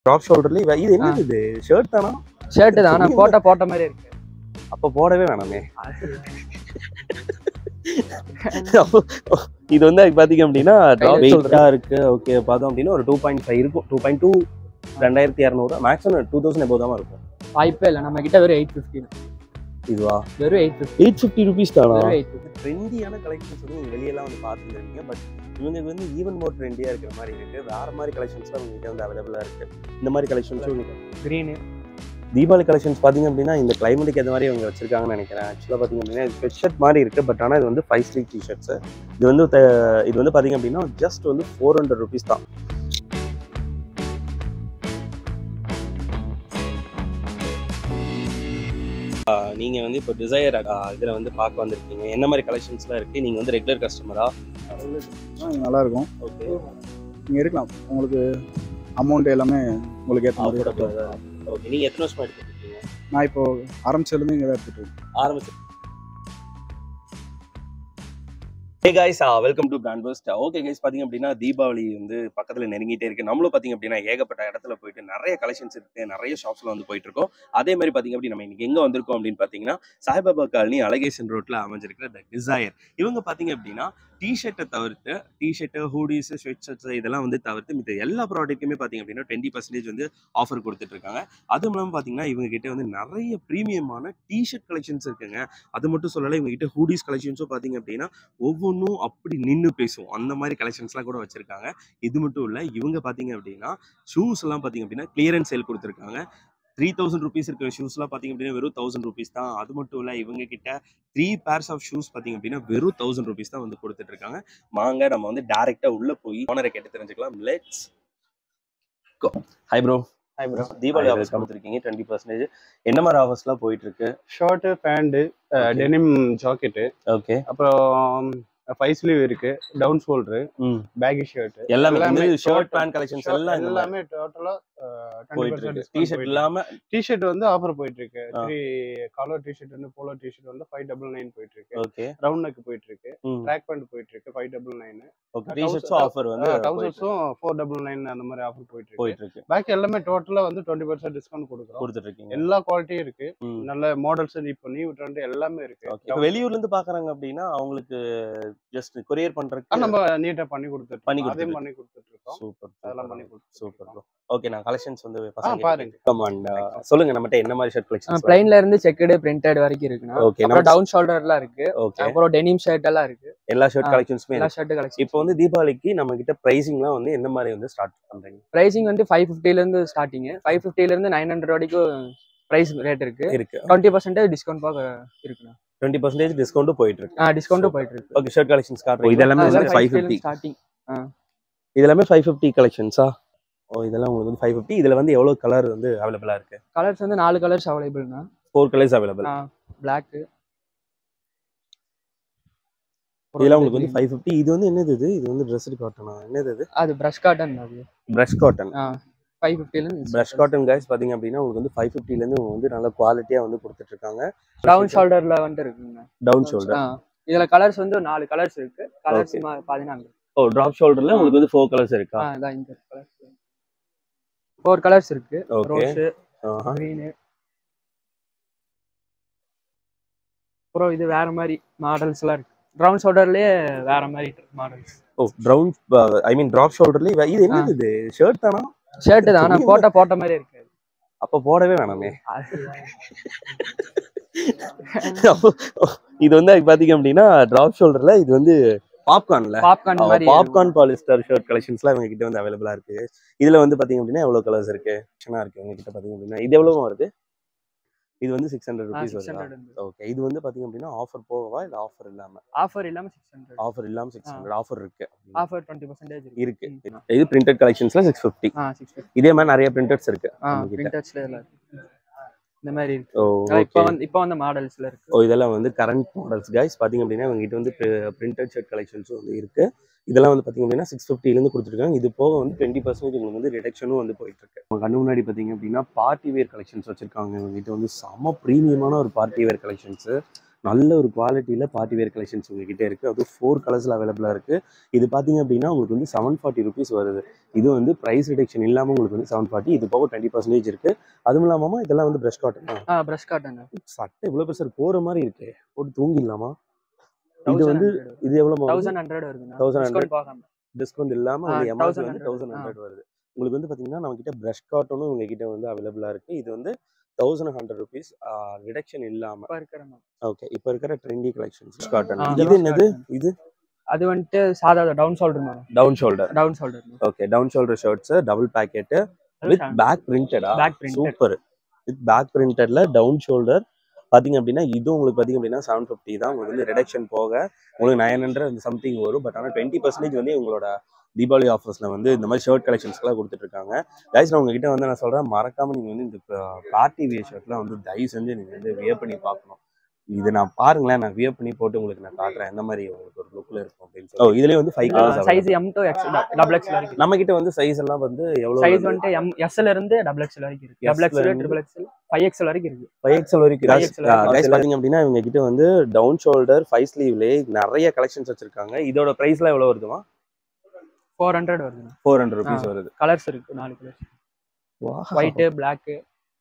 Drop ஷோல்டர்ல இது என்னது இது ஷர்ட் தானா ஷர்ட் தான் ஆனா போட்ட போட்ட மாதிரி இருக்கு அப்ப போடவே வேணாமே அப்போ, இது வந்து பாத்தீங்க அப்படின்னா கையில வெயிட்டா இருக்கு ஓகே பார்த்தோம் அப்படின்னா ஒரு டூ பாயிண்ட் ஃபைவ் இருக்கும் டூ பாயிண்ட் டூ ரெண்டாயிரத்தி இரநூறு மேக்ஸிமம் டூ தௌசண்ட் எபோவ் தான் இருக்கும் வாய்ப்பே இல்லை நம்ம கிட்ட வெறும் எயிட் ஃபிஃப்டி இதுவா வெறும் eight fifty eight fifty rupees தானா வெறும் எயிட் ஃபிஃப்டி ட்ரெண்டியான கலெக்ஷன்ஸ் வந்து நீங்க வெளியெல்லாம் வந்து பார்த்துருந்தீங்க பட் இவங்களுக்கு வந்து ஈவன் மோர் ட்ரெண்டியா இருக்கிற மாதிரி இருக்கு வேற மாதிரி கலெக்ஷன்ஸ்லாம் உங்ககிட்ட வந்து அவைலபிளா இருக்கு இந்த மாதிரி கலெக்ஷன்ஸும் க்ரீனு தீபாவளி கலெக்ஷன்ஸ் பாத்தீங்க அப்படின்னா இந்த கிளைமேட்டுக்கு ஏற்ற மாதிரி அவங்க வச்சிருக்காங்கன்னு நினைக்கிறேன் ஆக்சுவலாக பாத்தீங்க அப்படின்னா இது ஸ்வெட் ஷர்ட் மாதிரி இருக்கு பட் ஆனால் இது வந்து ஃபைவ் ஸ்ட்ரீட் டிஷர்ட்ஸ் இது வந்து த- இது வந்து பாத்தீங்க அப்படின்னா ஜஸ்ட் வந்து ஃபோர் ஹண்ட்ரட் ருபீஸ் தான் ஆஹ் நீங்க வந்து இப்போ டிசைர் இதுல வந்து பார்க்க வந்திருக்கீங்க என்ன மாதிரி கலெக்ஷன்ஸ்லாம் இருக்கு நீங்க வந்து ரெகுலர் கஸ்டமரா ஆ, நல்லா இருக்கும் ஓகே நீங்கள் இருக்கலாம் உங்களுக்கு அமௌண்ட் எல்லாமே உங்களுக்கு ஏற்ற மாதிரி இருக்கும். ஓகே நீங்க எத்தனை வருஷமா எடுத்துட்டு இருக்கீங்க நான் இப்போ ஆரம்பிச்சதுலேருந்து இங்கே தான் எடுத்துட்டு இருக்கேன் ஆரம்பிச்சு hey guys welcome to brand first okay guys பாத்தீங்க அப்படின்னா தீபாவளி வந்து பக்கத்துல நெருங்கிட்டே இருக்கு நம்மளும் பாத்தீங்க அப்படின்னா ஏகப்பட்ட இடத்துல போயிட்டு நிறைய கலெக்ஷன்ஸ் இருக்கு நிறைய ஷாப்ஸ்ல வந்து போயிட்டு இருக்கோம் அதே மாதிரி பாத்தீங்க அப்படின்னா நம்ம இன்னைக்கு எங்க வந்திருக்கோம் அப்படின்னு பாத்தீங்கன்னா சாய்பாபா காலனி அழகேசன் ரோட்ல அமைஞ்சிருக்கிற த டிசைர் இவங்க பாத்தீங்க அப்படின்னா டிஷர்ட்டை தவிர்த்து டிஷர்ட்டு ஹூடிஸ் ஸ்வெட் ஷர்ட்ஸ் இதெல்லாம் வந்து தவிர்த்து மித்த எல்லா ப்ராடக்ட்டுமே பாத்தீங்க அப்படின்னா டுவெண்ட்டி பர்சன்டேஜ் வந்து ஆஃபர் கொடுத்துட்டு இருக்காங்க அதுவும் இல்லாமல் பாத்தீங்கன்னா இவங்க கிட்ட வந்து நிறைய ப்ரீமியமான டிஷர்ட் கலெக்ஷன்ஸ் இருக்குங்க அது மட்டும் சொல்லலை இவங்க கிட்ட ஹூடிஸ் கலெக்ஷன்ஸும் பாத்தீங்க அப்படின்னா ஒவ்வொன்றும் அப்படி நின்று பேசும் அந்த மாதிரி கலெக்ஷன்ஸ்லாம் கூட வச்சிருக்காங்க இது மட்டும் இல்லை இவங்க பார்த்தீங்க அப்படின்னா ஷூஸ் எல்லாம் பார்த்தீங்க அப்படின்னா கிளியரன்ஸ் சேல் கொடுத்துருக்காங்க த்ரீ தௌசண்ட் ருபீஸ் இருக்கிற ஷூஸ்லாம் பார்த்தீங்க அப்படின்னா வெறும் தௌசண்ட் ருபீஸ் தான் அது மட்டும் இல்லை இவங்க கிட்ட த்ரீ பேர்ஸ் ஆஃப் ஷூஸ் பார்த்தீங்க அப்படின்னா வெறும் தௌசண்ட் ருபீஸ் தான் வந்து கொடுத்துட்டு இருக்காங்க வாங்க நம்ம வந்து டேரெக்டாக உள்ள போய் ஓனரை கேட்டு தெரிஞ்சுக்கலாம் let's hi bro hi bro Deepavali Hi, offers welcome. கொடுத்துருக்கீங்க டுவெண்ட்டி பர்சன்டேஜ் என்ன மாதிரி ஆஃபர்ஸ்லாம் போயிட்டு இருக்கு shirt pant Okay. Denim jacket okay அப்புறம் ஃபைவ் ஸ்லீவ் இருக்கு down shoulder hmm baggy shirt எல்லாமே எல்லாமே வந்து ஷர்ட் total- பேண்ட் கலெக்ஷன்ஸ் எல்லாம் இந்த மாதிரி எல்லாமே டோட்டலா போயிட்டு இருக்கு டிஷர்ட் இல்லாம டிஷர்ட் வந்து ஆஃபர் போயிட்டு இருக்கு ஆ. த்ரீ காலர் டிஷர்ட் வந்து போலோ டிஷர்ட் வந்து ஃபைவ் டபுள் நைன் போயிட்டு இருக்கு ஓகே ரவுண்ட் நெக் போயிட்டு இருக்கு ம் ட்ராக் பேண்ட் போயிட்டு இருக்கு ஃபைவ் டபுள் நைன் ஓகே டிஷர்ட்ஸும் ஆஃபர் வந்து போயிட்டு டவுசர்ஸும் ஃபோர் டபுள் நைன் அந்த மாதிரி ஆஃபர் போயிட்டு இருக்கு போயிட்டு இருக்கு பாக்கி எல்லாமே டோட்டலா வந்து டுவெண்ட்டி பர்சன்ட் டிஸ்கவுண்ட் கொடுக்குறோம் கொடுத்துட்டு இருக்கீங்க எல்லா குவாலிட்டியும் இருக்கு ம். நல்ல மாடல்ஸ் இப்போ நியூ ட்ரெண்ட் எல்லாமே இருக்கு ஓகே இப்போ வெளியூர்ல இருந்து பாக்குறாங்க அப்படின்னா அவங்களுக்கு ஜஸ்ட் கொரியர் ஆ, பண்றதுக்கு நம்ம நீட்டா பண்ணி கொடுத்துட்டு பண்ணி அதையும் கொடுத்துட்டு பண்ணி கொடுத்துட்டு இருக்கோம் சூப்பர் அதெல்லாம் பண்ணி கொடுத்துட்டு சூப்பர் இருக்கோம். ஓகே நான் கலெக்ஷன்ஸ் வந்து பாருங்க. கமாண்ட் சொல்லுங்க நம்மகிட்ட என்ன மாதிரி ஷர்ட் கலெக்ஷன்ஸ் பிளைன்ல இருந்து செக்குடு பிரிண்டட் வரைக்கும் இருக்குண்ணா ஓகே அப்புறம் டவுன் ஷோல்டர்லாம் இருக்கு ஓகே அப்புறம் டெனிம் ஷர்ட் எல்லாம் இருக்கு எல்லா ஷர்ட் ஆ, கலெக்ஷன்ஸுமே எல்லா ஷர்ட் கலெக்ஷன் இப்போ வந்து தீபாவளிக்கு நம்ம கிட்ட பிரைசிங்லாம் வந்து என்ன மாதிரி வந்து ஸ்டார்ட் பண்றீங்க பிரைசிங் வந்து ஃபைவ் ஃபிஃப்டில இருந்து ஸ்டார்டிங் ஃபைவ் ஃபிஃப்டில இருந்து நைன் ஹண்ட்ரட் வரைக்கும் பிரைஸ் ரேட் இருக்கு இருக்கு டுவெண்ட்டி பர்சன்டேஜ் டிஸ்கவுண்ட் போக இருக்குண்ணா டுவெண்ட்டி பர்சன்டேஜ் டிஸ்கவுண்ட் போயிட்டு இருக்கு ஆ டிஸ்கவுண்ட்டும் போயிட்டு இருக்கு ஓகே ஷர்ட் கலெக்ஷன்ஸ் காட்டுறோம் இதெல்லாமே வந்து ஃபைவ் ஃபிஃப்டி ஸ்டார்டிங் இதெல்லாமே ஃபைவ் ஃபிஃப்டி கலெக்ஷன்ஸா ஓ இதெல்லாம் உங்களுக்கு வந்து ஃபைவ் ஃபிஃப்டி இதுல வந்து எவ்வளவு கலர் வந்து அவைலபிளா இருக்கு கலர்ஸ் வந்து நாலு கலர்ஸ் அவைலபிள்னா ஃபோர் கலர்ஸ் அவைலபிள் பிளாக் இதெல்லாம் உங்களுக்கு வந்து ஃபைவ் ஃபிஃப்டி இது வந்து என்னது இது இது வந்து ட்ரெஸ் காட்டனா என்னது இது அது பிரஷ் காட்டன் அது பிரஷ் காட்டன் ஃபைவ் ஃபிஃப்டில இருந்து பிரஷ் காட்டன் கைஸ் பாத்தீங்க அப்படின்னா உங்களுக்கு வந்து ஃபைவ் ஃபிஃப்டிலேருந்து வந்து நல்ல குவாலிட்டியா வந்து கொடுத்துட்டு இருக்காங்க டவுன் ஷோல்டர்ல வந்துட்டு இருக்குங்க டவுன் ஷோல்டர் ஆ. இதுல கலர்ஸ் வந்து நாலு கலர்ஸ் இருக்கு கலர்ஸ் Okay. பதினாலு ஓ டிராப் ஷோல்டர்ல உங்களுக்கு வந்து ஃபோர் கலர்ஸ் இருக்கா ஆ இதான் இந்த கலர்ஸ் ஃபோர் கலர்ஸ் இருக்கு ஓகே ரோஸ் கிரீனு அப்புறம் இது வேற மாதிரி மாடல்ஸ் எல்லாம் இருக்கு ப்ரௌன் ஷோல்டர்லயே வேற மாதிரி மாடல்ஸ் ஓ ப்ரௌன் ஐ மீன் டிராப் ஷோல்டர்ல இது என்னது இது ஷர்ட் தானா ஷர்ட் தான் ஆனா போட்ட போட்ட மாதிரி இருக்கு அப்ப போடவே வேணாமே அப்போ, இது வந்து பாத்தீங்க அப்படின்னா டிராப் ஷோல்டர்ல இது வந்து பாப்கார்ன்ல பாப்கார்ன் மாதிரி பாப்கார்ன் பாலிஸ்டர் ஷர்ட் கலெக்ஷன்ஸ்லாம் இவங்க கிட்ட வந்து அவைலபிளா இருக்கு இதுல வந்து பாத்தீங்க அப்படின்னா எவ்வளவு கலர்ஸ் இருக்கு ஆப்ஷனா இருக்கு உங்க கிட்ட பாத்தீங்க அப்படின்னா இது எவ்வளவு வருது இது வந்து சிக்ஸ் ஹண்ட்ரட் ருபீஸ் சிக்ஸ் வருதா ஹண்ட்ரட் ஓகே இது வந்து பாத்தீங்க அப்படின்னா ஆஃபர் போகவா இல்ல ஆஃபர் இல்லாம ஆஃபர் இல்லாம சிக்ஸ் ஹண்ட்ரட் ஆஃபர் இல்லாம சிக்ஸ் ஆ. ஹண்ட்ரட் ஆஃபர் இருக்கு ஆஃபர் டுவெண்ட்டி பர்சன்டேஜ் இருக்கு ம். இது பிரிண்டட் கலெக்ஷன்ஸ்ல சிக்ஸ் ஃபிஃப்டி ஆ சிக்ஸ் ஃபிஃப்டி இதே மாதிரி நிறைய பிரிண்டட்ஸ் இருக்கு ஆ நம்ம கிட்ட. பிரிண்டட்ஸ்ல எல்லாம் இருக்கு இந்த மாதிரி இருக்கு ஓ அதான் இப்போ ஓகே வந்து இப்போ வந்து மாடல்ஸ்ல இருக்கு ஓ இதெல்லாம் வந்து கரண்ட் மாடல்ஸ் கைஸ் பாத்தீங்க அப்படின்னா இவங்க கிட்ட வந்து பிரிண்டட் ஷர்ட் கலெக்ஷன்ஸும் வந்து இருக்கு இதெல்லாம் வந்து பாத்தீங்க அப்படின்னா சிக்ஸ் ஃபிஃப்டிலேருந்து கொடுத்துருக்காங்க இது போக வந்து டுவெண்ட்டி பர்சன்டேஜ் உங்களுக்கு வந்து ரிடக்ஷனும் வந்து போயிட்டு இருக்கு உங்க கண்ணு முன்னாடி பாத்தீங்க அப்படின்னா பார்ட்டி வேர் கலெக்ஷன்ஸ் வச்சிருக்காங்க இவங்க கிட்ட வந்து செம ப்ரீமியமான ஒரு பார்ட்டி வேர் கலெக்ஷன்ஸ் நல்ல ஒரு குவாலிட்டியில் பார்ட்டி வேர் கலெக்ஷன்ஸ் உங்ககிட்ட இருக்குது அது ஃபோர் கலர்ஸில் அவைலபிளாக இருக்குது இது பார்த்தீங்க அப்படின்னா உங்களுக்கு வந்து செவன் ஃபார்ட்டி ருபீஸ் வருது இது வந்து ப்ரைஸ் ரிடக்ஷன் இல்லாமல் உங்களுக்கு வந்து செவன் ஃபார்ட்டி இது போக டுவெண்ட்டி பர்சன்டேஜ் இருக்குது அதுவும் இல்லாமல் இதெல்லாம் வந்து ப்ரஷ் காட்டன் ஆ ப்ரஷ் காட்டன் சட்டை இவ்வளோ பெருசு போகிற மாதிரி இருக்கு போட்டு தூங்கிடலாமா இது வந்து இது எவ்வளோ தௌசண்ட் ஹண்ட்ரட் வருதுண்ணா 1100 டிஸ்கவுண்ட் பார்க்காம டிஸ்கவுண்ட் இல்லாமல் ஆ, உங்களுக்கு எம்ஆர்பி 1100 வந்து தௌசண்ட் ஆ. ஹண்ட்ரட் வருது உங்களுக்கு வந்து பார்த்தீங்கன்னா நம்ம கிட்ட ப்ரஷ் காட்டனும் உங்க கிட்ட வந்து அவைலபிளாக இருக்குது இது வந்து தௌசண்ட் ஹண்ட்ரட் ருபீஸ் ரிடக்ஷன் இல்லாமல் இப்போ இருக்கிற ஓகே இப்போ இருக்கிற ட்ரெண்டி கலெக்ஷன்ஸ் காட்டன் ஆ, இது brush என்னது cotton. இது அது வந்துட்டு சாதா down shoulder madam down shoulder down shoulder okay down shoulder shirts double pocket with back பிரிண்டடா back print super with back பிரிண்டட்ல டவுன் ஷோல்டர் பாத்தீங்க அப்படின்னா இதுவும் உங்களுக்கு பாத்தீங்க அப்படின்னா செவன் ஃபிஃப்டி தான் உங்களுக்கு வந்து ரிடக்ஷன் போக உங்களுக்கு நைன் ஹண்ட்ரட் சம்திங் வரும் பட் ஆனால் டுவெண்ட்டி பர்சன்டேஜ் வந்து உங்களோட தீபாவளி ஆஃபர்ஸ்ல வந்து இந்த மாதிரி ஷர்ட் கலெக்ஷன்ஸ்லாம் கொடுத்துட்டு இருக்காங்க கைஸ் நான் உங்ககிட்ட வந்து நான் சொல்றேன் மறக்காம நீங்க வந்து இந்த பார்ட்டி வியர் ஷர்ட்லாம் வந்து தயவு செஞ்சு நீங்க வந்து வியர் பண்ணி பார்க்கணும் இது நான் பாருங்களேன் நான் வியர் பண்ணி போட்டு உங்களுக்கு நான் காட்டுறேன் எந்த மாதிரி உங்களுக்கு ஒரு லுக்ல இருக்கும் அப்படின்னு சொல்லி ஓ இதுலயே வந்து five colours size M to X double X வரைக்கும் நம்ம கிட்ட வந்து சைஸ் எல்லாம் வந்து எவ்வளவு சைஸ் வந்துட்டு எம் எஸ்ல இருந்து டபுள் எக்ஸ் வரைக்கும் இருக்கு S டபுள் எக்ஸ் ல இருந்து- ட்ரிபிள் எக்ஸ் ஃபைவ் எக்ஸ் வரைக்கும் இருக்கு ஃபைவ் எக்ஸல் வரைக்கும் 5XL வரைக்கும். கைஸ் பாத்தீங்க அப்படின்னா இவங்க கிட்ட வந்து டவுன் ஷோல்டர் ஃபைவ் ஸ்லீவ்லே நிறைய கலெக்ஷன்ஸ் வச்சிருக்காங்க இதோட பிரைஸ்லாம் எவ்வளவு வருதுமா ஃபோர் ஹண்ட்ரட் வருது ஃபோர் ஹண்ட்ரட் ருபீஸ் வருது கலர்ஸ் இருக்கு நாலு colours white black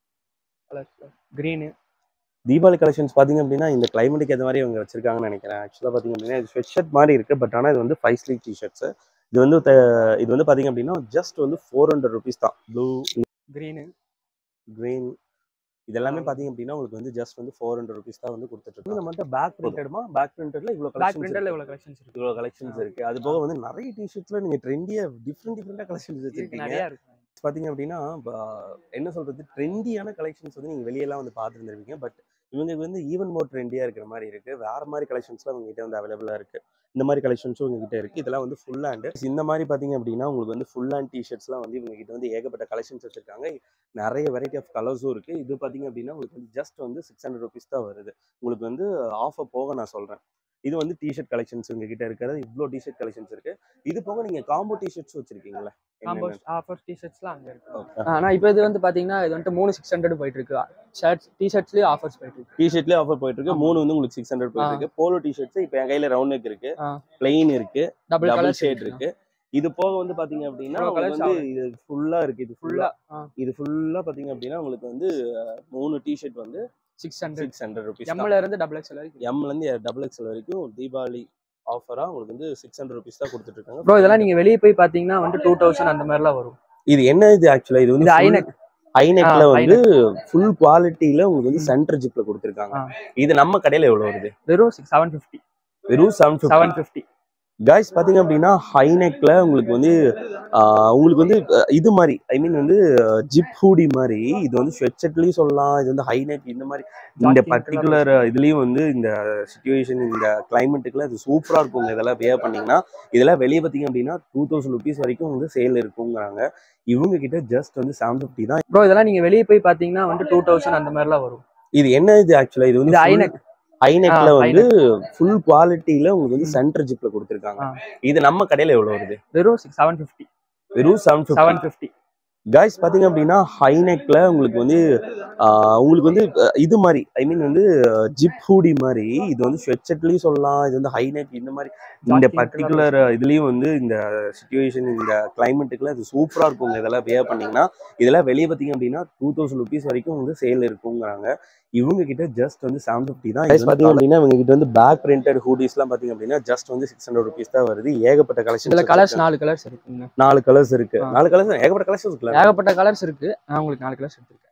colours green Deepavali collections பாத்தீங்க அப்படின்னா இந்த கிளைமேட்டுக்கு ஏற்ற மாதிரி இவங்க வச்சிருக்காங்கன்னு நினைக்கிறேன் ஆக்சுவலாக பாத்தீங்க அப்படின்னா இது ஸ்வெட் ஷர்ட் மாதிரி இருக்கு பட் ஆனால் இது வந்து ஃபைவ் ஸ்லீவ் டி ஷர்ட்ஸ் இது வந்து த- இது வந்து பாத்தீங்க அப்படின்னா ஜஸ்ட் வந்து ஃபோர் ஹண்ட்ரட் ருபீஸ் தான் ப்ளூ க்ரீனு கிரீன் இது எல்லாமே பாத்தீங்க அப்படின்னா உங்களுக்கு வந்து ஜஸ்ட் வந்து ஃபோர் ஹண்ட்ரட் ருபீஸ் தான் வந்து கொடுத்துட்டு இருக்கு நம்மகிட்ட பேக் பிரிண்டட்மா பேக் பிரிண்டட்ல இவ்வளவு பிளாக் கலெக்ஷன்ஸ் பிரிண்டர்ல இவ்வளவு கலெக்ஷன்ஸ் இருக்கு இவ்வளவு கலெக்ஷன்ஸ் இருக்கு அது போக வந்து நிறைய டிஷர்ட்ஸ்ல நீங்க ட்ரெண்டியா டிஃப்ரெண்ட் டிஃப்ரெண்டா கலெக்ஷன்ஸ் இருக்கு வச்சிருக்கீங்க நிறைய இருக்கு பாத்தீங்க அப்படின்னா ப- என்ன சொல்றது ட்ரெண்டியான கலெக்ஷன்ஸ் வந்து நீங்க வெளியெல்லாம் வந்து பார்த்துருந்துருப்பீங்க பட் இவங்களுக்கு வந்து ஈவன் மோர் ட்ரெண்டியா இருக்கிற மாதிரி இருக்கு வேற மாதிரி கலெக்ஷன்ஸ்லாம் உங்ககிட்ட வந்து அவைலபிளா இருக்கு இந்த மாதிரி கலெக்ஷன்ஸும் உங்ககிட்ட இருக்கு இதெல்லாம் வந்து ஃபுல் ஹேண்ட் இந்த மாதிரி பாத்தீங்க அப்படின்னா உங்களுக்கு வந்து ஃபுல் ஹேண்ட் டிஷர்ட்ஸ்லாம் வந்து இவங்க கிட்ட வந்து ஏகப்பட்ட கலெக்ஷன்ஸ் வச்சிருக்காங்க நிறைய வெரைட்டி ஆஃப் கலர்ஸும் இருக்கு இது பாத்தீங்க அப்படின்னா உங்களுக்கு வந்து ஜஸ்ட் வந்து சிக்ஸ் ஹண்ட்ரட் ருபீஸ் தான் வருது உங்களுக்கு வந்து ஆஃபர் போக நான் சொல்றேன் இது வந்து டிஷர்ட் கலெக்ஷன்ஸ் உங்ககிட்ட இருக்கிறது இவ்வளோ டிஷர்ட் கலெக்ஷன்ஸ் இருக்கு இது போக நீங்க காம்போ டிஷர்ட்ஸ் வச்சிருக்கீங்களா காம்போ ஆஃபர் டிஷர்ட்ஸ்லாம் அங்க இருக்கு ஆனா இப்போ இது வந்து பாத்தீங்கன்னா இது வந்துட்டு மூணு சிக்ஸ் ஹண்ட்ரட் போயிட்டு இருக்கு ஷர்ட்ஸ் டிஷர்ட்ஸ்லயும் ஆஃபர்ஸ் போயிட்டு இருக்கு டிஷர்ட்லயே ஆஃபர் போயிட்டு இருக்கு மூணு வந்து உங்களுக்கு சிக்ஸ் ஹண்ட்ரட் போயிட்டு இருக்கு போலோ டிஷர்ட்ஸ் இப்போ என் கையில ரவுண்ட் நெக் இருக்கு ஆ. பிளெயின் இருக்கு டபுள் டபுள் கலர் ஷேட் இருக்கு இது போக வந்து பாத்தீங்க அப்படின்னா Four உங்களுக்கு colours வந்து இது ஃபுல்லா இருக்கு இது ஃபுல்லா ஃபுல்லா இது ஃபுல்லா பாத்தீங்க அப்படின்னா உங்களுக்கு வந்து அஹ், மூணு டிஷர்ட் வந்து six hundred six hundred rupees எம்ல இருந்து டபுள் எக்ஸ் வரைக்கும் எம்ல இருந்து டபுள் எக்ஸ்எல் வரைக்கும் தீபாவளி ஆஃபரா உங்களுக்கு வந்து சிக்ஸ் ஹண்ட்ரட் ருபீஸ் தான் கொடுத்துட்டு இருக்காங்க ப்ரோ இதெல்லாம் நீங்க வெளியே போய் பாத்தீங்கன்னா வந்து டூ தௌசண்ட் அந்த மாதிரிலாம் வரும் இது என்ன இது ஆக்சுவலா இது வந்து இது ஐநெக் ஐநெக்ல ஆ, வந்து ஃபுல் குவாலிட்டியில உங்களுக்கு வந்து சென்டர் ஜிப்ல கொடுத்துருக்காங்க ஆ. இது நம்ம கடையில எவ்வளவு வருது வெறும் சிக்ஸ் செவன் ஃபிஃப்டி வெறும் செவன் செவன் ஃபிஃப்டி காய்ஸ் பாத்தீங்க அப்படின்னா ஹைநெக்ல உங்களுக்கு வந்து ஆஹ், உங்களுக்கு வந்து அஹ், இது மாதிரி ஐ மீன் வந்து ஜிப் ஹூடி மாதிரி இது வந்து ஸ்வெட்ஷர்ட்லயும் சொல்லலாம் இது வந்து ஹைநெக் இந்த மாதிரி இந்த Jockey பர்டிகுலர் இதுலயும் வந்து இந்த சுச்சுவேஷன் இந்த கிளைமேட்டுக்குலாம் இது சூப்பரா இருக்குங்க இதெல்லாம் வியர் பண்ணீங்கன்னா இதெல்லாம் வெளியே பாத்தீங்க அப்படின்னா டூ தௌசண்ட் ருபீஸ் வரைக்கும் வந்து சேல் இருக்குங்கிறாங்க இவங்க கிட்ட ஜஸ்ட் வந்து செவன் ஃபிஃப்டி தான் ப்ரோ இதெல்லாம் நீங்க வெளியே போய் பாத்தீங்கன்னா வந்து டூ தௌசண்ட் அந்த மாதிரிலாம் வரும் இது என்ன இது ஆக்சுவலா இது வந்து இது ஐநெக் ஐநெக்ல ஆ, வந்து ஃபுல் குவாலிட்டியில உங்களுக்கு வந்து சென்டர் ஜிப்ல கொடுத்துருக்காங்க ஆ. இது நம்ம கடையில எவ்வளவு வருது வெறும் சிக்ஸ் செவன் ஃபிஃப்டி வெறும் seven fifty seven fifty guys பாத்தீங்க அப்படின்னா ஹைநெக்ல உங்களுக்கு வந்து ஆஹ், உங்களுக்கு வந்து அஹ், இது மாதிரி ஐ மீன் வந்து ஜிப் ஹூடி மாதிரி இது வந்து ஸ்வெட்ஷர்ட்லயும் சொல்லலாம் இது வந்து ஹைநெக் இந்த மாதிரி இந்த Jockey பர்டிகுலர் இதுலயும் வந்து இந்த சுச்சுவேஷன் இந்த கிளைமேட்டுக்குலாம் இது சூப்பரா இருக்குங்க இதெல்லாம் வியர் பண்ணீங்கன்னா இதெல்லாம் வெளியே பாத்தீங்க அப்படின்னா டூ தௌசண்ட் ருபீஸ் வரைக்கும் வந்து சேல் இருக்குங்கிறாங்க இவங்க கிட்ட ஜஸ்ட் வந்து செவன் ஃபிஃப்டி தான் Guys, பாத்தீங்க அப்படின்னா இவங்க கிட்ட வந்து பேக் பிரிண்டட் ஹூடிஸ்லாம் பாத்தீங்க அப்படின்னா ஜஸ்ட் வந்து சிக்ஸ் ஹண்ட்ரட் ருபீஸ் தான் வருது ஏகப்பட்ட இதுல கலெக்ஷன் கலர்ஸ் நாலு கலர்ஸ் இருக்குங்க நாலு கலர்ஸ் இருக்கு ஆ. நாலு கலர்ஸ் ஏகப்பட்ட கலெக்ஷன்ஸ் இருக்குல்ல ஏகப்பட்ட கலர்ஸ் இருக்கு நான் உங்களுக்கு நாலு கலர்ஸ் எடுத்திருக்கேன்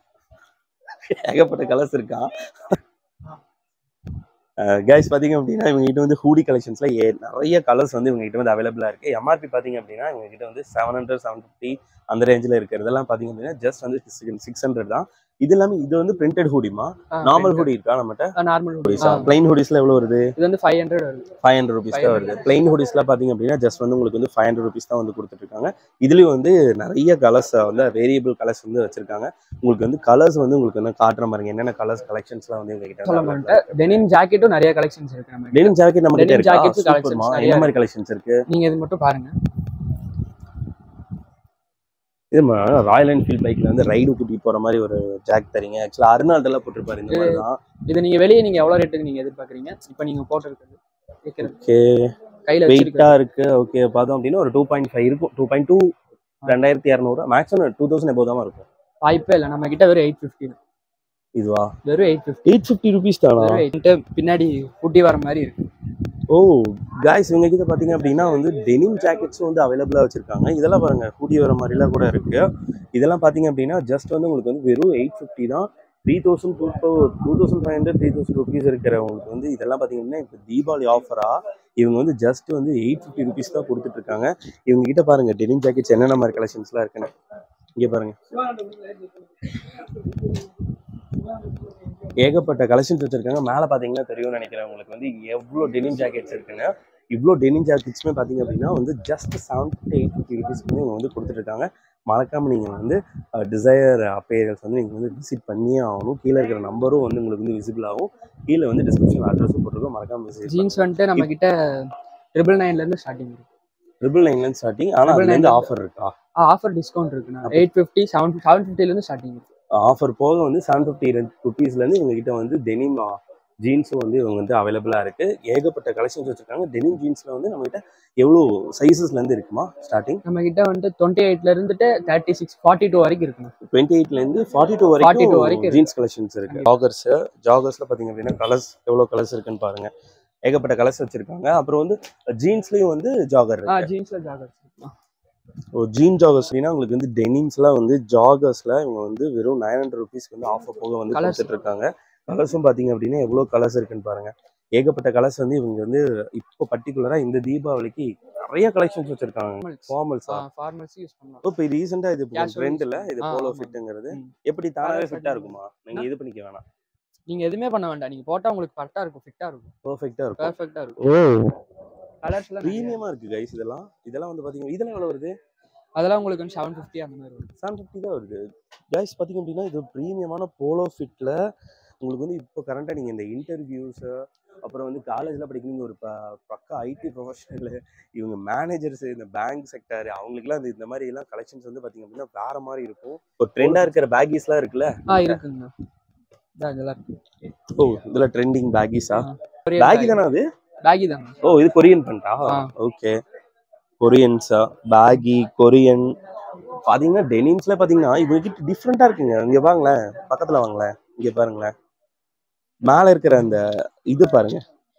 ஏகப்பட்ட கலர்ஸ் இருக்கா கைஸ் பாத்தீங்க அப்படின்னா இவங்க கிட்ட வந்து ஹூடி கலெக்ஷன்ஸ்ல ஏ நிறைய கலர்ஸ் வந்து இவங்க கிட்ட வந்து அவைலபிளா இருக்கு எம்ஆர்பி பாத்தீங்க அப்படின்னா இவங்க கிட்ட வந்து செவன் ஹண்ட்ரட் செவன் ஃபிஃப்டி அந்த ரேஞ்சில் இருக்கிறதெல்லாம் பாத்தீங்க அப்படின்னா ஜஸ்ட் வந்து சிக்ஸ் ஹண்ட்ரட் தான் இது எல்லாமே இது வந்து பிரிண்டட் ஹூடிமா நார்மல் ஹூடி இருக்கா நம்மகிட்ட நார்மல் பிளைன் ஹூடிஸ்ல எவ்வளவு வருது இது வந்து ஃபைவ் ஹண்ட்ரட் வருது ஃபைவ் ஹண்ட்ரட் ருபீஸ் தான் வருது பிளைன் ஹூடிஸ்ல பாத்தீங்க அப்படின்னா ஜஸ்ட் வந்து உங்களுக்கு வந்து ஃபைவ் ஹண்ட்ரட் ருபீஸ் தான் வந்து கொடுத்துட்டு இருக்காங்க இதுலயும் வந்து நிறைய கலர்ஸ் வந்து வேரியபிள் கலர்ஸ் வந்து வச்சிருக்காங்க உங்களுக்கு வந்து கலர்ஸ் வந்து உங்களுக்கு வந்து காட்டுற பாருங்க என்னென்ன கலர்ஸ் கலெக்ஷன்ஸ்லாம் வந்து இவங்க சொல்ல கிட்ட மாட்டேன் டெனிம் ஜாக்கெட்டும் நிறைய கலெக்ஷன்ஸ் இருக்கு நம்ம டெனிம் ஜாக்கெட் நம்ம கிட்ட Denim இருக்கா jackets collections சூப்பர்மா நிறைய என்ன மாதிரி கலெக்ஷன்ஸ் இருக்கு நீங்க இது மட்டும் பாருங்க இது ராயல் என்ஃபீல்ட் பைக்ல வந்து ரைடு கூட்டிட்டு போற மாதிரி ஒரு ஜாக் தரீங்க ஆக்சுவலா அருணாள்டெல்லாம் போட்டிருப்பாரு இந்த மாதிரி தான் இதை நீங்க வெளியே நீங்க எவ்வளவு ரேட்டுக்கு நீங்க எதிர்பார்க்கறீங்க இப்போ நீங்க போட்டிருக்கிறது கேட்கறது ஓகே கையில வெயிட்டா வச்சிருக்கிறது இருக்கு ஓகே பார்த்தோம் அப்படின்னா ஒரு டூ பாயிண்ட் ஃபைவ் இருக்கும் டூ பாயிண்ட் டூ ரெண்டாயிரத்தி இரநூறு மேக்ஸிமம் டூ தௌசண்ட் எபோவ் தான் இருக்கும் வாய்ப்பே இல்லை நம்ம கிட்ட வெறும் எயிட் ஃபிஃப்டி இதுவா வெறும் eight fifty eight fifty rupees தானா வெறும் எயிட் பின்னாடி குட்டி வர மாதிரி இருக்கு ஓ காய்ஸ் இவங்க கிட்ட பார்த்தீங்க அப்படின்னா வந்து டெனிம் ஜாக்கெட்ஸும் வந்து அவைலபிளாக வச்சிருக்காங்க இதெல்லாம் பாருங்க கூடி வர மாதிரிலாம் கூட இருக்கு இதெல்லாம் பார்த்தீங்க அப்படின்னா ஜஸ்ட் வந்து உங்களுக்கு வந்து வெறும் எயிட் ஃபிஃப்டி தான் three thousand two two thousand five hundred three thousand rupees இருக்கிறவங்களுக்கு வந்து இதெல்லாம் பார்த்தீங்கன்னா இப்போ தீபாவளி ஆஃபராக இவங்க வந்து ஜஸ்ட் வந்து எயிட் ஃபிஃப்டி ருபீஸ் தான் கொடுத்துட்டு இருக்காங்க இவங்க கிட்ட பாருங்க டெனிம் ஜாக்கெட்ஸ் என்னென்ன மாதிரி கலெக்ஷன்ஸ்லாம் இருக்குன்னு இங்கே பாருங்க ஏகப்பட்ட கலெக்ஷன்ஸ் வச்சிருக்காங்க மேலே பார்த்தீங்கன்னா தெரியும்னு நினைக்கிறேன் உங்களுக்கு வந்து எவ்வளோ டெனிம் ஜாக்கெட்ஸ் இருக்குன்னு இவ்வளோ டெனிம் ஜாக்கெட்ஸுமே பார்த்தீங்க அப்படின்னா வந்து just seven fifty eight fifty ருபீஸ்க்கு வந்து இவங்க வந்து கொடுத்துட்ருக்காங்க மறக்காமல் நீங்கள் வந்து டிசையர் அப்பேரல்ஸ் வந்து நீங்கள் வந்து விசிட் பண்ணியே ஆகணும் கீழே இருக்கிற நம்பரும் வந்து உங்களுக்கு வந்து விசிபிள் ஆகும் கீழே வந்து டிஸ்கிரிப்ஷன் அட்ரஸும் போட்டிருக்கோம் மறக்காமல் விசிட் ஜீன்ஸ் வந்துட்டு நம்ம கிட்ட ட்ரிபிள் நைன்ல இருந்து ஸ்டார்டிங் இருக்கு ட்ரிபிள் நைன்லேருந்து ஸ்டார்டிங் ஆனால் Triple அதுலேருந்து nine. ஆஃபர் இருக்கா ஆஃபர் டிஸ்கவுண்ட் இருக்குண்ணா எயிட் ஃபிஃப்டி செவன் செவன் ஃபிஃப்டில இருந்து ஸ்டார்டிங் இருக்கு ஆஃபர் போக வந்து செவன் ஃபிஃப்டி ருபீஸ்லேருந்து இவங்ககிட்ட வந்து டெனிம் ஜீன்ஸும் வந்து இவங்க வந்து அவைலபிளாக இருக்கு ஏகப்பட்ட கலெக்ஷன்ஸ் வச்சிருக்காங்க டெனிம் ஜீன்ஸில் வந்து நம்மகிட்ட எவ்வளோ சைஸஸ்லேருந்து இருக்குமா ஸ்டார்டிங் நம்ம கிட்ட வந்துட்டு டுவெண்ட்டி எயிட்ல இருந்துட்டு தேர்ட்டி சிக்ஸ் ஃபார்ட்டி டூ வரைக்கும் இருக்குண்ணா டுவெண்ட்டி எயிட்லேருந்து ஃபார்ட்டி டூ 42 வரைக்கும் வரைக்கும் இருக்கு. ஜீன்ஸ் கலெக்ஷன்ஸ் இருக்கு ஜாகர்ஸ் ஜாகர்ஸில் பார்த்தீங்க அப்படின்னா கலர்ஸ் எவ்வளோ கலர்ஸ் இருக்குன்னு பாருங்க ஏகப்பட்ட கலர்ஸ் வச்சிருக்காங்க அப்புறம் வந்து ஜீன்ஸ்லேயும் வந்து ஜாகர் ஆ இருக்கு ஜீன்ஸ்ல ஜாகர்ஸ் இருக்குண்ணா ஓ ஜீன் ஜாகர்ஸ் அப்படின்னா உங்களுக்கு வந்து டெனிம்ஸ்லாம் வந்து ஜாகர்ஸ்ல இவங்க வந்து வெறும் நைன் ஹண்ட்ரட் ருபீஸ்க்கு வந்து ஆஃபர் போக வந்து Colours. கொடுத்துட்டு இருக்காங்க கலர்ஸும் பார்த்தீங்க அப்படின்னா எவ்வளோ கலர்ஸ் இருக்குன்னு பாருங்க ஏகப்பட்ட கலர்ஸ் வந்து இவங்க வந்து இப்போ பர்டிகுலராக இந்த தீபாவளிக்கு நிறைய கலெக்ஷன்ஸ் வச்சிருக்காங்க ஃபார்மல்ஸா ஃபார்மல்ஸ் யூஸ் பண்ணலாம் இப்போ ரீசெண்டாக இது Casual ட்ரெண்டில் use இது ஆ, போலோ ஆமா. ஃபிட்டுங்கிறது ம். எப்படி தானாகவே Colours ஃபிட்டாக வந்து- இருக்குமா நீங்கள் இது பண்ணிக்க வேணாம் நீங்க எதுவுமே பண்ண வேண்டாம் நீங்க போட்டா உங்களுக்கு கரெக்டா இருக்கும் ஃபிட்டா இருக்கும் பர்ஃபெக்டாக இருக்கும் பெர்ஃபெக்ட்டா இருக்கும் ஓ கலர்ஸ்ல ப்ரீமியமாக இருக்கு கைஸ் இதெல்லாம் இதெல்லாம் வந்து பார்த்தீங்கன்னா இதெல்லாம் எவ்வளோ வருது அதெல்லாம் உங்களுக்கு வந்து செவன் ஃபிஃப்டி அந்த மாதிரி வரும் செவன் ஃபிஃப்டி தான் வருது கைஸ் பார்த்தீங்க அப்படின்னா இது ப்ரீமியமான போலோ ஃபிட்டில் உங்களுக்கு வந்து இப்போ கரண்ட்டாக நீங்கள் இந்த இன்டர்வியூஸு அப்புறம் வந்து காலேஜில் படிக்கிறீங்க ஒரு ப பக்கா ஐடி ப்ரொஃபஷனல் இவங்க மேனேஜர்ஸ் இந்த பேங்க் செக்டர் அவங்களுக்குலாம் இந்த இந்த மாதிரி எல்லாம் கலெக்ஷன்ஸ் வந்து பார்த்தீங்க அப்படின்னா வேற மாதிரி இருக்கும் இப்போ ட்ரெண்டாக இருக்கிற பேக்கீஸ்லாம் இருக்குல்ல ஆ இருக்குங்கண்ணா இதான் இதெல்லாம் இருக்கு ஓ இதில் ட்ரெண்டிங் பேக்கீஸா கொரியன் பேக்கி தானே அது பேகி தாங்க ஓ இது கொரியன் பண்ணிட்டா ஆ. ஓகே கொரியன்ஸா பேகி கொரியன் பாத்தீங்கன்னா டெனிம்ஸ்ல பாத்தீங்கன்னா இவங்க கிட்ட டிஃப்ரெண்டா இருக்குங்க இங்க வாங்களேன் பக்கத்துல வாங்களேன் இங்க பாருங்களேன் மேல இருக்கிற அந்த இது பாருங்க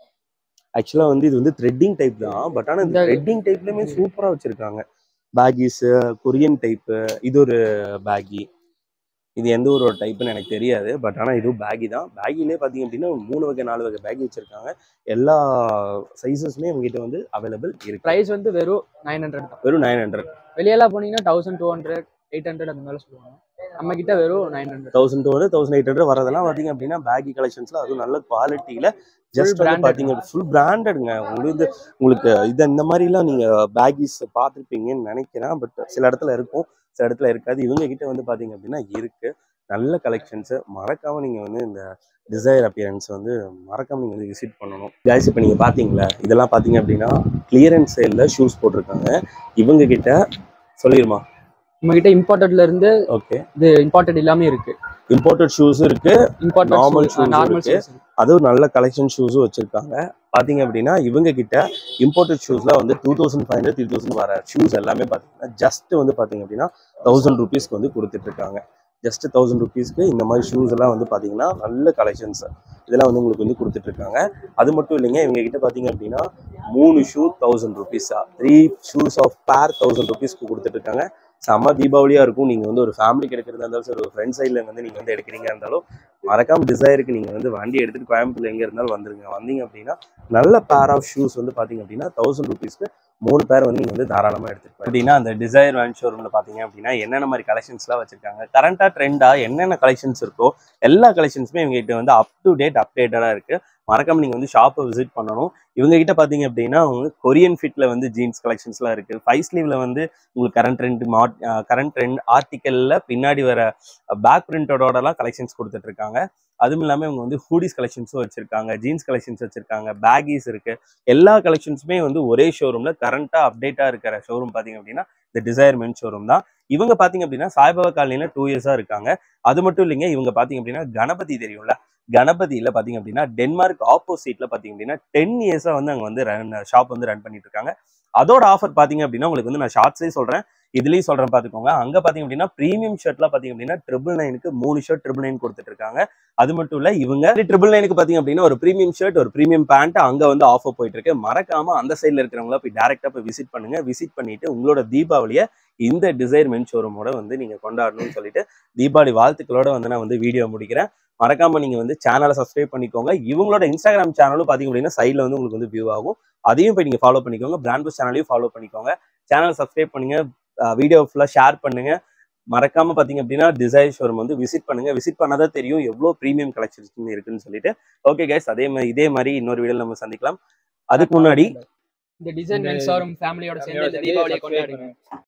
ஆக்சுவலா வந்து இது வந்து த்ரெட்டிங் டைப் தான் பட் ஆனா இந்த இந்த- த்ரெட்டிங் டைப்லயுமே சூப்பரா வச்சிருக்காங்க பேகிஸ் கொரியன் டைப்பு இது ஒரு பேகி இது எந்த ஒரு டைப்னு எனக்கு தெரியாது பட் ஆனால் இதுவும் பேகி தான் பேகிலே பார்த்தீங்க அப்படின்னா மூணு வகை நாலு வகை பேகி வச்சிருக்காங்க எல்லா சைஸஸுமே இவங்ககிட்ட வந்து அவைலபிள் இருக்கு ப்ரைஸ் வந்து வெறும் நைன் ஹண்ட்ரட் தான் வெறும் நைன் ஹண்ட்ரட் வெளியெல்லாம் போனீங்கன்னா thousand two hundred eight hundred அந்த மாதிரி சொல்லுவாங்க நம்ம கிட்ட வெறும் nine hundred thousand two hundred thousand eight hundred வரதெல்லாம் பார்த்தீங்க அப்படின்னா பேகி கலெக்ஷன்ஸ்ல அதுவும் நல்ல குவாலிட்டியில ஜஸ்ட் வந்து branded. பார்த்தீங்க ஃபுல் பிராண்டடுங்க உங்களுக்கு உங்களுக்கு இது இந்த மாதிரிலாம் நீங்க பேகிஸ் பார்த்துருப்பீங்கன்னு நினைக்கிறேன் பட் சில இடத்துல இருக்கும் சில இடத்துல இருக்காது இவங்க கிட்ட வந்து பார்த்தீங்க அப்படின்னா இருக்கு நல்ல கலெக்ஷன்ஸ் மறக்காம நீங்க வந்து இந்த டிசைர் அப்பியரன்ஸ் வந்து மறக்காம நீங்க வந்து விசிட் பண்ணணும் guys இப்போ நீங்க பாத்தீங்களா இதெல்லாம் பாத்தீங்க அப்படின்னா கிளியரன்ஸ் சேல்ல ஷூஸ் போட்டிருக்காங்க இவங்க கிட்ட சொல்லிருமா நம்ம கிட்ட இம்போர்ட்டட்ல இருந்து ஓகே இது இம்போர்ட்டட் இல்லாம இருக்கு இம்போர்ட்டட் ஷூஸ் இருக்கு Normal இம்போர்ட்டட் shoes நார்மல் இருக்கு. ஷூஸ் அதுவும் நல்ல கலெக்ஷன் ஷூஸும் வச்சிருக்காங்க பாத்தீங்க அப்படின்னா இவங்க கிட்ட இம்போர்ட்டட் ஷூஸ்ல வந்து two thousand five hundred three thousand வர ஷூஸ் எல்லாமே பாத்தீங்கன்னா ஜஸ்ட் வந்து பாத்தீங்க அப்படின்னா தௌசண்ட் ருபீஸ்க்கு வந்து கொடுத்துட்டு இருக்காங்க ஜஸ்ட் தௌசண்ட் ருபீஸ்க்கு இந்த மாதிரி ஷூஸ் எல்லாம் வந்து பாத்தீங்கன்னா நல்ல கலெக்ஷன்ஸ் இதெல்லாம் வந்து உங்களுக்கு வந்து கொடுத்துட்டு இருக்காங்க அது மட்டும் இல்லைங்க இவங்க கிட்ட பாத்தீங்க அப்படின்னா மூணு ஷூ தௌசண்ட் ருபீஸா three shoes of pair thousand ருபீஸ்க்கு கொடுத்துட்டு இருக்காங்க செம்ம தீபாவளியா இருக்கும் நீங்க வந்து ஒரு ஃபேமிலிக்கு எடுக்கிறதா இருந்தாலும் சரி ஒரு ஃப்ரெண்ட் சைட்ல வந்து நீங்க வந்து எடுக்கிறீங்க இருந்தாலும் மறக்காம டிசைருக்கு நீங்க வந்து வண்டி எடுத்துட்டு கோயம்புத்தூர்ல எங்க இருந்தாலும் வந்துருங்க வந்தீங்க அப்படின்னா நல்ல பேர் ஆஃப் ஷூஸ் வந்து பாத்தீங்க அப்படின்னா தௌசண்ட் ருபீஸ்க்கு மூணு பேர் வந்து நீங்க வந்து தாராளமா எடுத்துக்கலாம் அப்படின்னா அந்த டிசைர் வேன் ஷோரூம்ல பாத்தீங்க அப்படின்னா என்னென்ன மாதிரி கலெக்ஷன்ஸ்லாம் வச்சிருக்காங்க கரண்டா ட்ரெண்டா என்னென்ன கலெக்ஷன்ஸ் இருக்கோ எல்லா கலெக்ஷன்ஸுமே இவங்க கிட்ட வந்து அப் டு டேட் அப்டேட்டடா இருக்கு மறக்காம நீங்க வந்து ஷாப்பை விசிட் பண்ணணும் இவங்க கிட்ட பாத்தீங்க அப்படின்னா அவங்க கொரியன் ஃபிட்ல வந்து ஜீன்ஸ் கலெக்ஷன்ஸ்லாம் இருக்கு ஃபைவ் ஸ்லீவ்ல வந்து உங்களுக்கு கரண்ட் ட்ரெண்ட் மாட் கரண்ட் ட்ரெண்ட் ஆர்டிக்கல்ல பின்னாடி வர பேக் பிரிண்டோடலாம் கலெக்ஷன்ஸ் கொடுத்துட்டு இருக்காங்க அதுவும் இல்லாமல் இவங்க வந்து ஹூடிஸ் கலெக்ஷன்ஸும் வச்சிருக்காங்க ஜீன்ஸ் கலெக்ஷன்ஸ் வச்சிருக்காங்க பேகீஸ் இருக்கு எல்லா கலெக்ஷன்ஸுமே வந்து ஒரே ஷோரூம்ல கரண்டா அப்டேட்டா இருக்கிற ஷோரூம் பாத்தீங்க அப்படின்னா இந்த டிசைர் மென் ஷோரூம் தான் இவங்க பாத்தீங்க அப்படின்னா சாய்பாபா காலனில டூ இயர்ஸா இருக்காங்க அது மட்டும் இல்லைங்க இவங்க பாத்தீங்க அப்படின்னா கணபதி தெரியும்ல கணபதியில பாத்தீங்க அப்படின்னா டென்மார்க் ஆப்போசிட்ல பாத்தீங்க அப்படின்னா டென் இயர்ஸா வந்து அங்க வந்து ரன் ஷாப் வந்து ரன் பண்ணிட்டு இருக்காங்க அதோட ஆஃபர் பாத்தீங்க அப்படின்னா உங்களுக்கு வந்து நான் ஷார்ட்ஸ்லேயே சொல்றேன் இதுலயும் சொல்றேன் பாத்துக்கோங்க அங்க பாத்தீங்க அப்படின்னா பிரீமியம் ஷர்ட்லாம் பாத்தீங்க அப்படின்னா ட்ரிபிள் நைனுக்கு மூணு ஷர்ட் ட்ரிபிள் நைன் கொடுத்துட்டு இருக்காங்க அது மட்டும் இல்ல இவங்க ட்ரிபிள் நைனுக்கு பாத்தீங்க அப்படின்னா ஒரு பிரீமியம் ஷர்ட் ஒரு பிரீமியம் பேண்ட் அங்க வந்து ஆஃபர் போயிட்டு இருக்கு மறக்காம அந்த சைட்ல இருக்கிறவங்கள போய் டேரக்டா போய் விசிட் பண்ணுங்க விசிட் பண்ணிட்டு உங்களோட தீபாவளியை இந்த டிசைர் மென் ஷோரூமோட வந்து நீங்க கொண்டாடணும்னு சொல்லிட்டு தீபாவளி வாழ்த்துக்களோட வந்து நான் வந்து வீடியோ முடிக்கிறேன் மறக்காம நீங்க வந்து சேனலை சப்ஸ்கிரைப் பண்ணிக்கோங்க இவங்களோட இன்ஸ்டாகிராம் சேனலும் பாத்தீங்க அப்படின்னா சைட்ல வந்து உங்களுக்கு வந்து வியூ ஆகும் அதையும் போய் நீங்க ஃபாலோ பண்ணிக்கோங்க பிராண்ட் பஸ் சேனலையும் ஃபாலோ பண்ணிக்கோங்க சேனல் சப்ஸ்கிரைப் பண்ணுங்க வீடியோ ஃபுல்லா ஷேர் பண்ணுங்க மறக்காம பாத்தீங்க அப்படின்னா டிசைர் ஷோரூம் வந்து விசிட் பண்ணுங்க விசிட் பண்ணாதான் தெரியும் எவ்வளவு ப்ரீமியம் கலெக்ஷன்ஸ் இருக்குன்னு சொல்லிட்டு ஓகே கைஸ் அதே மாதிரி இதே மாதிரி இன்னொரு வீடியோல நம்ம சந்திக்கலாம் அதுக்கு முன்னாடி இந்த டிசைன் மென்ஸ் ஷோரூம் ஃபேமிலியோட சேர்ந்து இந்த தீபாவளியை கொண்டாடுங்க